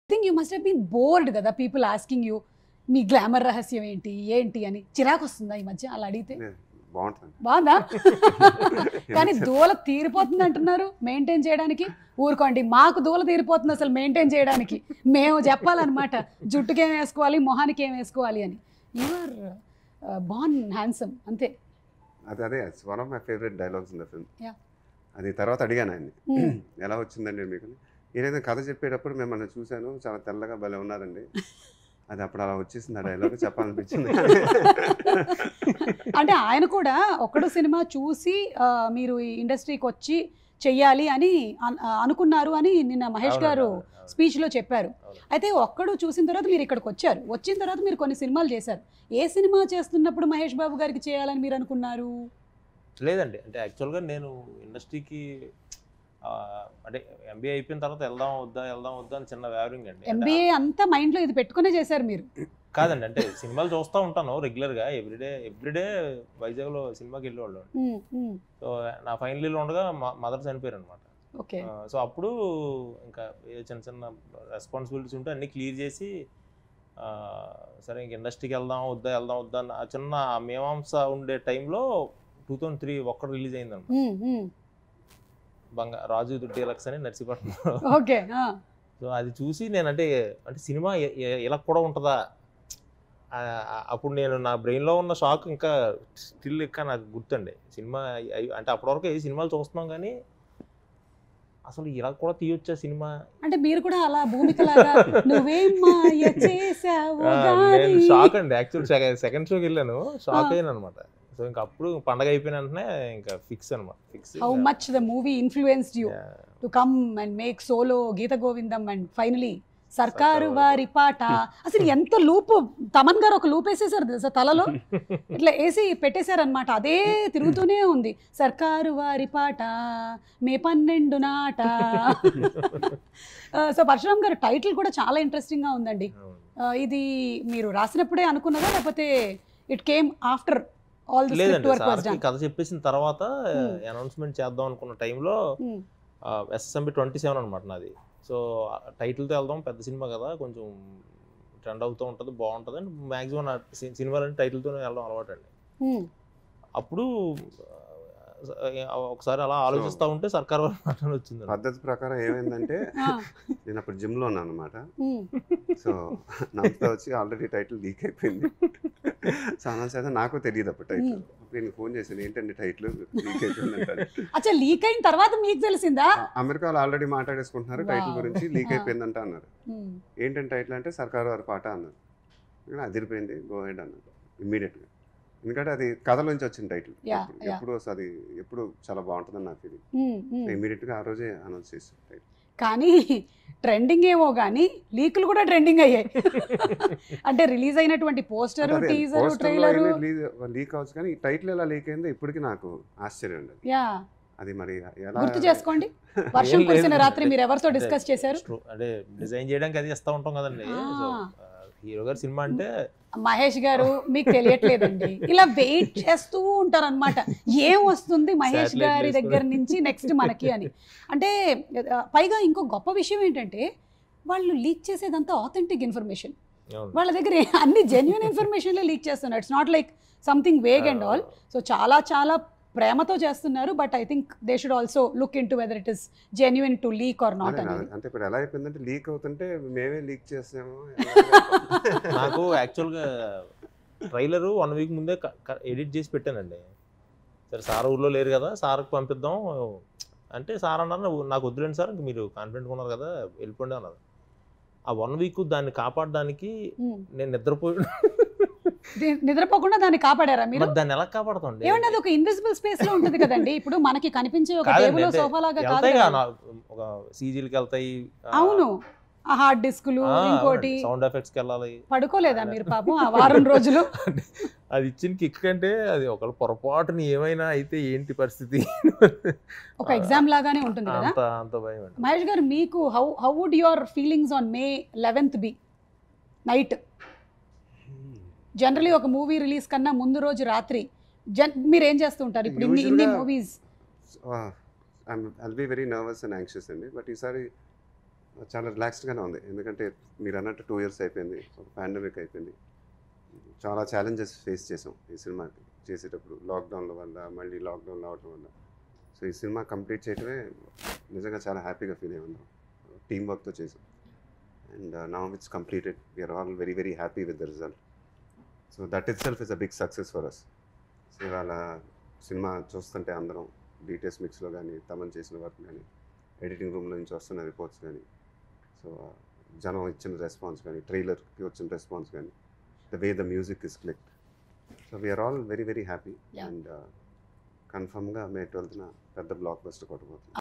Think you must have been bored కదా people asking you మీ glamour రహస్యం ఏంటి ఏంటి అని చిరాకు వస్తుందా ఈ మధ్య అలా అడిగితే బాగుంటుంది బాగుందా కానీ దూల తీరిపోతుంది అంటున్నారు మెయింటైన్ చేయడానికి ఊరుకోండి మాకు దూల తీరిపోతుంది అసలు మెయింటైన్ చేయడానికి మేము చెప్పాలన్నమాట జుట్టుకి ఏం వేసుకోవాలి మొహానికి ఏం వేసుకోవాలి అని యూఆర్ బాన్ హ్యాండ్సమ్ అంతే అదే అదే one of my favourite dialogues in the film Yeah. అది తర్వాత అడిగాను ఆయన్ని Hmm. ఎలా వచ్చిందండి మీకు ఏదైతే కథ చెప్పేటప్పుడు మిమ్మల్ని చూశాను చాలా తెల్లగా భలే ఉన్నారండి అది అప్పుడు అలా వచ్చేసింది ఆ డైలాగ్ చెప్పాలనిపించింది అంటే ఆయన కూడా ఒక్కడు సినిమా చూసి ఆ, మీరు ఈ ఇండస్ట్రీకి వచ్చి చెయ్యాలి అని అన్- ఆ, అనుకున్నారు అని నిన్న మహేష్ అవునండి, గారు అవును, అవును. స్పీచ్లో చెప్పారు అవును. అయితే ఒక్కడు చూసిన తర్వాత మీరు ఇక్కడికి వచ్చారు వచ్చిన తర్వాత మీరు కొన్ని సినిమాలు చేశారు ఏ సినిమా చేస్తున్నప్పుడు మహేష్ బాబు గారికి చేయాలని మీరు అనుకున్నారు లేదండి అంటే యాక్చువల్గా నేను ఇండస్ట్రీకి ఆ, అంటే ఎంబీఏ అయిపోయిన తర్వాత వెళ్దాం వద్దా వెళ్దాం వద్దా అని చిన్న వ్యావరింగ్ అండి అంటే ఎంబీఏ అంతా మైండ్లో ఇది పెట్టుకునే చేశారు మీరు కాదండి అంటే సినిమాలు చూస్తూ ఉంటాను రెగ్యులర్గా ఎవ్రీడే ఎవ్రీడే వైజాగ్లో సినిమాకి వెళ్ళేవాళ్ళు ఉమ్, ఉమ్, సో నా ఫైనల్ ఇయర్లో ఉండగా మదర్ చనిపోయారు అనమాట ఓకే సో అప్పుడు ఇంకా ఏ చిన్న చిన్న రెస్పాన్సిబిలిటీస్ ఉంటే అన్నీ క్లియర్ చేసి ఆ, సరే ఇంక ఇండస్ట్రీకి వెళ్దాం వద్దా వెళ్దాం వద్దా అని ఆ చిన్న మీమాంస ఉండే టైంలో టూ థౌజండ్ త్రీ ఒక్కటి రిలీజ్ అయిందన్నమాట ఉమ్, ఉమ్, బంగా రాజు డీలక్స్ అని నర్సీపట్నంలో ఓకే ఆ, సో అది చూసి నేను అంటే అంటే సినిమా ఎ- ఎ- ఇలా కూడా ఉంటుందా ఆ, ఆ, అప్పుడు నేను నా బ్రెయిన్లో ఉన్న షాక్ ఇంకా స్టిల్ ఇంకా నాకు గుర్తండి సినిమా అయి- అయి- అంటే అప్పటివరకు ఏ సినిమాలు చూస్తున్నాం కానీ అసలు ఇలా కూడా తీయొచ్చా సినిమా అంటే మీరు కూడా అలా భూమికలాగా నువ్వేం మాయ చేసావు ఆ, నేను గాని. షాక్ అండి యాక్చువల్ సెకండ్ షోకి వెళ్ళాను షాక్ ఆ. అయ్యాను అనమాట సో ఇంకా అప్పుడు పండగ అయిపోయిన వెంటనే ఇంకా ఫిక్స్ అనమాట fix how much the movie influenced you to come and make Solo Geetha Govindam and finally Sarkaru Sarkaru వారి పాట అసలు ఎంత లూప్ తమన్ గారు ఒక లూప్ వేసేసారు తెలుసా తలలో ఇట్లా వేసి పెట్టేశారనమాట అదే తిరుగుతూనే ఉంది సర్కారు వారి పాట మే పన్నెండు నాట సో పరశురామ్ గారు టైటిల్ కూడా చాలా ఇంట్రెస్టింగ్ గా ఉందండి ఆ, ఇది మీరు రాసినప్పుడే అనుకున్నదా లేకపోతే it came after all the script లేదండి వర్క్ వాస్ సార్కి డన్ కథ చెప్పేసిన తర్వాత Hmm. అనౌన్స్మెంట్ చేద్దాం అనుకున్న టైంలో ఎస్ఎస్ఎంబి ట్వంటీ సెవెన్ అనమాట నాది సో టైటిల్తో వెళ్దాం పెద్ద సినిమా కదా కొంచెం ట్రెండ్ అవుతూ ఉంటుంది బాగుంటుంది అండ్ మ్యాక్సిమం నా సి- సినిమాలని టైటిల్తోనే వెళ్ళడం అలవాటు అండి అప్పుడు ఆ, ఒకసారి అలా ఆలోచిస్తూ ఉంటే సర్కార్ వారి మాట అని వచ్చింది పద్ధతి ప్రకారం ఏమైందంటే నేను అప్పుడు జిమ్లో ఉన్నాను అనమాట సో నమ్ముతా వచ్చి ఆల్రెడీ టైటిల్ లీక్ అయిపోయింది చాలా శాతం నాకు తెలియదు అప్పుడు టైటిల్ అప్పుడు నేను ఫోన్ చేశాను ఏంటండి టైటిల్ లీక్ అయిపోయింది అంటారు అచ్చా లీక్ అయిన తర్వాత మీకు తెలిసిందా అమెరికాలో ఆల్రెడీ మాట్లాడేసుకుంటున్నారు టైటిల్ Wow. గురించి లీక్ Ah. అయిపోయిందంట అన్నారు Hmm. ఏంటంటే టైటిల్ అంటే సర్కారు వారి పాట అన్నారు ఇక్కడ అదిరిపోయింది గో హెడ్ అన్నారు ఇమ్మీడియట్గా ఎందుకంటే అది కథలోంచి వచ్చిన టైటిల్ Yeah, ఎప్పుడు- yeah. ఎప్పుడు అది ఎప్పుడు చాలా బాగుంటుందని నా ఫీలింగ్ Hmm, hmm. ఇమ్మీడియట్గా ఆ రోజే అనౌన్స్ చేశాను టైటిల్ కానీ ట్రెండింగ్ ఏమో కానీ లీకులు కూడా ట్రెండింగ్ అయ్యాయి అంటే రిలీజ్ అయినటువంటి పోస్టర్ టీజర్ ట్రైలర్ లీక్ అవచ్చు కానీ ఈ టైటిల్ ఎలా లీక్ అయిందో ఇప్పటికీ నాకు ఆశ్చర్యం అండి యా అది మరి ఎలా గుర్తు చేసుకోండి వర్షం ఏం లేదు. కురిసిన రాత్రి మీరు ఎవరితో అంటే డిస్కస్ చేశారు స్ట్రో- అంటే డిజైన్ చేయడానికి అది ఇస్తూ ఉంటాం కదండి సో Ah. హీరో గారి సినిమా అంటే మహేష్ గారు మీకు తెలియట్లేదండి ఇలా వెయిట్ చేస్తూ ఉంటారు అనమాట ఏం వస్తుంది మహేష్ Satellite గారి వేసుకొని. దగ్గర నుంచి నెక్స్ట్ మనకి అని అంటే ఆ, పైగా ఇంకో గొప్ప విషయం ఏంటంటే వాళ్ళు లీక్ చేసేదంతా ఆథెంటిక్ ఇన్ఫర్మేషన్ అవును. వాళ్ళ దగ్గర ఏ- అన్ని జెన్యున్ ఇన్ఫర్మేషన్లే లీక్ చేస్తున్నారు it's not like something vague and all so చాలా చాలా ప్రేమతో చేస్తున్నారు but I think they should also look into whether it is genuine to leak or not అదే నా- అనేది అంటే ఇప్పుడు ఎలా అయిపోయిందంటే లీక్ అవుతుంటే మేమే లీక్ చేసాము నాకు యాక్చువల్గా ట్రైలర్ వన్ వీక్ ముందే ఎడిట్ చేసి పెట్టానండి సరే సార్ ఊర్లో లేరు కదా సార్కి పంపిద్దాం అంటే సార్ అన్నారు "నువ్వు నాకు వద్దులేండి సార్ ఇంక మీరు కాన్ఫిడెంట్గా ఉన్నారు కదా వెళ్ళిపోండి అన్నారు ఆ వన్ వీక్ దాన్ని కాపాడడానికి నేను నిద్రపోయి ది- నిద్రపోకుండా దాన్ని కాపాడారా మీరు మరి దాన్ని ఎలా కాపాడుతాండి ఏమంటే అది ఒక ఇన్విజిబుల్ స్పేస్ లో ఉంటుంది కదండి ఇప్పుడు మనకి కనిపించే ఒక కాదండి, టేబుల్ అంటే సోఫా లాగా కాదు వెళ్తాయి కదా. కదా నా- ఒక సీజీలకి వెళ్తాయి అవును ఆ హార్డ్ డిస్కులు ఇంకోటి సౌండ్ ఎఫెక్ట్స్కి వెళ్ళాలి పడుకోలేదా మీరు పాపం ఆ వారం రోజులు అది ఇచ్చిన కిక్ కంటే అది ఒకళ్ళు పొరపాటుని ఏమైనా అయితే ఏంటి పరిస్థితి ఒక ఎగ్జామ్ లాగానే ఉంటుంది కదా అంత అంత భయం అండి మహేష్ గారు మీకు how how would your feelings on May eleventh be night generally ఒక మూవీ రిలీజ్ కన్నా ముందు రోజు రాత్రి జన్ మీరు ఏం చేస్తూ ఉంటారు ఇప్పుడు ఇన్ని ఇన్ని Usually- movies I'll be very nervous and anxious అండి బట్ ఈసారి చాలా రిలాక్స్డ్గానే ఉంది ఎందుకంటే మీరు అన్నట్టు టూ ఇయర్స్ అయిపోయింది ఒక పాండమిక్ అయిపోయింది చాలా ఛాలెంజెస్ ఫేస్ చేసాం ఈ సినిమాకి చేసేటప్పుడు లాక్డౌన్ల వల్ల మళ్ళీ లాక్డౌన్ రావడం వల్ల సో ఈ సినిమా కంప్లీట్ చేయడమే నిజంగా చాలా హ్యాపీగా ఫీల్ అయి ఉన్నాం టీమ్ వర్క్తో చేసాం and now it's completed we are all very very happy with the result so that itself is a big success for us so ఇవాళ సినిమా చూస్తుంటే అందరం డీటెయిల్స్ మిక్స్లో కానీ తమన్ చేసిన వర్క్ కానీ ఎడిటింగ్ రూమ్లో నుంచి వస్తున్న రిపోర్ట్స్ కానీ సో జనం ఇచ్చిన రెస్పాన్స్ కానీ ట్రైలర్కి వచ్చిన రెస్పాన్స్ కానీ the way the music is click so we are all very very happy Yeah. And కన్ఫర్మ్గా మే ట్వెల్త్న పెద్ద బ్లాక్ బస్టర్ కొట్టబోతుంది